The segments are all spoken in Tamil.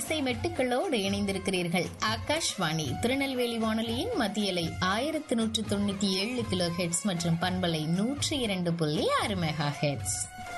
இசை மெட்டுக்களோடு இணைந்திருக்கிறீர்கள் ஆகாஷ்வாணி திருநெல்வேலி வானொலியின் மத்தியலை ஆயிரத்தி நூற்று தொண்ணூத்தி ஏழு கிலோ ஹெட்ஸ் மற்றும் பண்பலை நூற்றி இரண்டு புள்ளி ஆறு மெகா ஹெட்ஸ்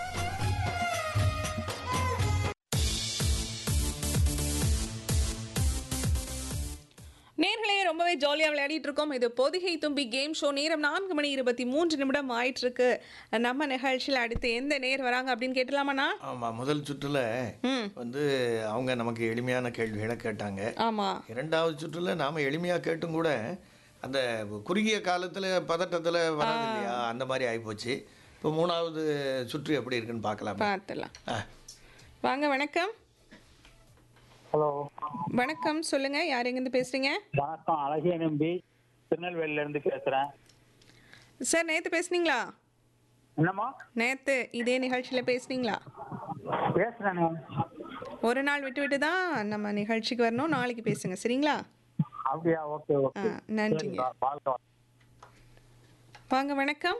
நேர்களே ரொம்பவே ஜாலியாக விளையாடிட்டு இருக்கோம் இது பொதிகை தும்பி கேம் ஷோ நேரம் நான்கு மணி இருபத்தி மூன்று நிமிடம் ஆயிட்டு இருக்கு நம்ம நிகழ்ச்சியில் அடுத்து எந்த நேர் வராங்க அப்படின்னு கேட்டலாமாண்ணா ஆமாம் முதல் சுற்றுல ம் வந்து அவங்க நமக்கு எளிமையான கேள்விகளை கேட்டாங்க ஆமா இரண்டாவது சுற்றுல நாம எளிமையாக கேட்டும் கூட அந்த குறுகிய காலத்தில் பதட்டத்தில் வராது இல்லையா அந்த மாதிரி ஆகிப்போச்சு இப்போ மூணாவது சுற்று எப்படி இருக்குன்னு பார்க்கலாம் பார்த்துலாம் ஆ வாங்க வணக்கம் ஹலோ வணக்கம் சொல்லுங்க யார் எங்கேருந்து பேசுறீங்க வணக்கம் அழகிய நம்பி திருநெல்வேலியில இருந்து பேசுறேன் சார் நேற்று பேசுனீங்களா என்னம்மா நேற்று இதே நிகழ்ச்சியில் பேசுனீங்களா பேசுறேனே ஒரு நாள் விட்டு விட்டு தான் நம்ம நிகழ்ச்சிக்கு வரணும் நாளைக்கு பேசுங்க சரிங்களா அப்படியா ஓகே ஆ ஓகே நன்றிங்க சரிப்பா, வாழ்க வளமுடன். வாங்க வணக்கம்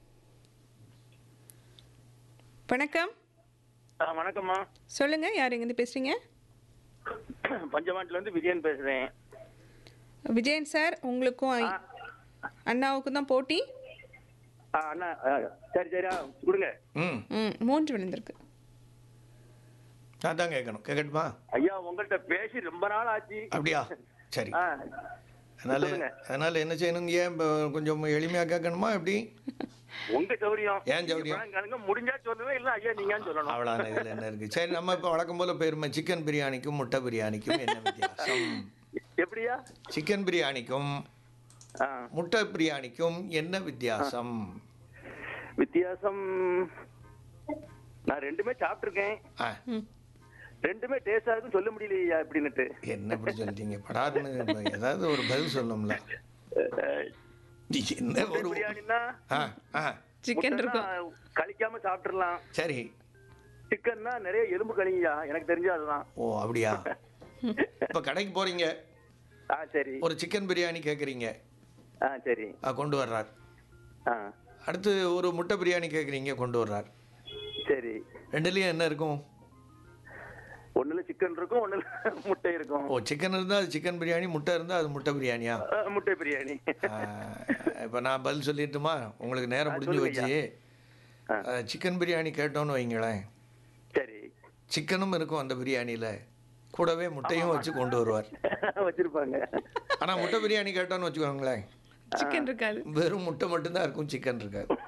வணக்கம் ஆ, வணக்கம்மா சொல்லுங்க யார் எங்கேருந்து பேசுறீங்க பஞ்சமாட்டில இருந்து விஜயன் பேசுறேன் விஜயன் சார் உங்களுக்கும் ஐ- அண்ணாவுக்கும் தான் போட்டி ஆ, அண்ணா ஆ, சரி சரி ஆ, கொடுங்க ம் ம் மூன்று விழுந்திருக்கு நான் தான் கேட்கணும் கேட்கட்டுமா ஐயா உங்கள்கிட்ட பேசி ரொம்ப நாள் ஆச்சு அப்படியா சரி ஆ, அதனால சொல்லுங்க. அதனால என்ன செய்யணும் ஏன் இப்போ கொஞ்சம் எளிமையாக கேட்கணுமா எப்படி உங்க சௌரியம் ஏன் சௌரியம்? நீங்க பணம் முடிஞ்சா சொல்லுவேன் இல்ல ஐயா நீங்க சொல்லணும் அவ்வளோதான இதில் என்ன இருக்குது சரி நம்ம இப்போ வழக்கம் போல் போயிருமே சிக்கன் பிரியாணிக்கும் முட்டை பிரியாணிக்கும் என்ன வித்தியாசம் எப்படியா சிக்கன் பிரியாணிக்கும் ஆ, முட்டை பிரியாணிக்கும் என்ன வித்தியாசம் வித்தியாசம் நான் ரெண்டுமே சாப்பிட்டுருக்கேன் ஆ ரெண்டுமே டேஸ்டா இருக்குன்னு சொல்ல முடியலையா அப்படின்னுட்டு என்ன இப்படி சொல்லிட்டீங்க படாருன்னு இப்ப ஏதாவது ஒரு பதில் சொல்லணும்ல நீ என்ன ஒரு பிரியாணின்னா ஆ ஆ சிக்கன் இருக்கும் முட்டைன்னா கழிக்காம சாப்பிட்டுறலாம் சரி சிக்கன்னா நிறைய எலும்பு கழிங்கயா எனக்கு தெரிஞ்சு அதுதான் ஓ அப்படியா இப்போ கடைக்கு போறீங்க ஆ சரி ஒரு சிக்கன் பிரியாணி கேட்குறீங்க ஆ சரி கொண்டு வர்றார் ஆ அடுத்து ஒரு முட்டை பிரியாணி கேட்குறீங்க கொண்டு வர்றார் சரி ரெண்டுலேயும் என்ன இருக்கும் ஒண்ணுல சிக்கன் இருக்கும் ஒண்ணுல முட்டை இருக்கும் ஓ சிக்கன் இருந்தால் அது சிக்கன் பிரியாணி முட்டை இருந்தால் அது முட்டை பிரியாணியா ஆ, முட்டை பிரியாணி இப்போ நான் பதில் சொல்லிட்டுமா உங்களுக்கு நேரம் முடிஞ்சு வச்சு சிக்கன் பிரியாணி கேட்டோன்னு வைங்களேன் சரி சிக்கனும் இருக்கும் அந்த பிரியாணியில் கூடவே முட்டையும் வச்சு கொண்டு வருவார் வச்சிருப்பாங்க ஆனால் முட்டை பிரியாணி கேட்டோன்னு வச்சுக்கோங்களேன் சிக்கன் இருக்காது வெறும் முட்டை மட்டும்தான் இருக்கும் சிக்கன் இருக்காது